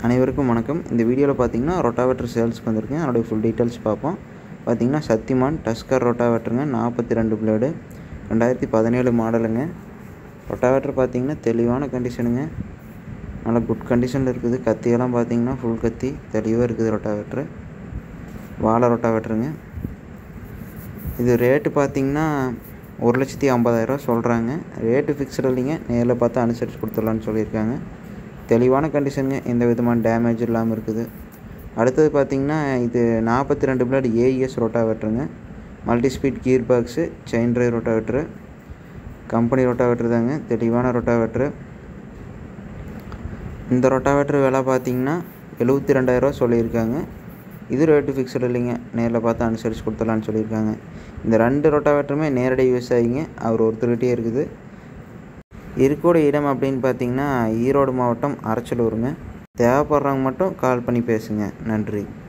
அனைவருக்கும் வணக்கம் இந்த வீடியோவில் பார்த்தீங்கன்னா ரொட்டாவேட்டர் சேல்ஸ்க்கு வந்திருக்கேன் அதனுடைய ஃபுல் டீட்டெயில்ஸ் பார்ப்போம் பார்த்தீங்கன்னா சக்திமான் டஸ்கர் ரொட்டாவேட்டருங்க நாற்பத்தி ரெண்டு பிளேடு ரெண்டாயிரத்தி பதினேழு மாடலுங்க ரொட்டாவேட்டர் பார்த்தீங்கன்னா தெளிவான கண்டிஷனுங்க நல்ல குட் கண்டிஷனில் இருக்குது கத்தியெல்லாம் பார்த்தீங்கன்னா ஃபுல் கத்தி தெளிவாக இருக்குது ரொட்டாவேட்ரு வாழை ரொட்டாவேட்டருங்க இது ரேட்டு பார்த்தீங்கன்னா ஒரு லட்சத்தி ஐம்பதாயிரரூவா சொல்கிறாங்க ரேட்டு ஃபிக்ஸ்டு இல்லைங்க நேரில் பார்த்து அனுசரித்து கொடுத்துடலான்னு சொல்லியிருக்காங்க தெளிவான கண்டிஷனுங்க எந்த விதமான டேமேஜ் இல்லாமல் இருக்குது அடுத்தது பார்த்திங்கன்னா இது நாற்பத்தி ரெண்டு பிளேடு ஏஇஎஸ் ரொட்டாவேட்டருங்க multi speed gear box chain drive rotavator company rotavator தாங்க தெளிவான ரொட்டாவேட்ரு இந்த ரொட்டாவேட்ரு விலை பார்த்தீங்கன்னா எழுபத்தி ரெண்டாயிரரூவா சொல்லியிருக்காங்க இது ரேட்டு ஃபிக்ஸ்டு இல்லைங்க நேரில் பார்த்து அனுசரித்து கொடுத்துடலான்னு சொல்லியிருக்காங்க இந்த ரெண்டு ரொட்டாவேட்டருமே நேரடி விவசாயிங்க அவர் ஒருத்தர்கிட்டே இருக்குது இருக்கக்கூடிய இடம் அப்படின்னு பார்த்தீங்கன்னா ஈரோடு மாவட்டம் அரச்சலூருங்க தேவைப்படுறவங்க மட்டும் கால் பண்ணி பேசுங்க நன்றி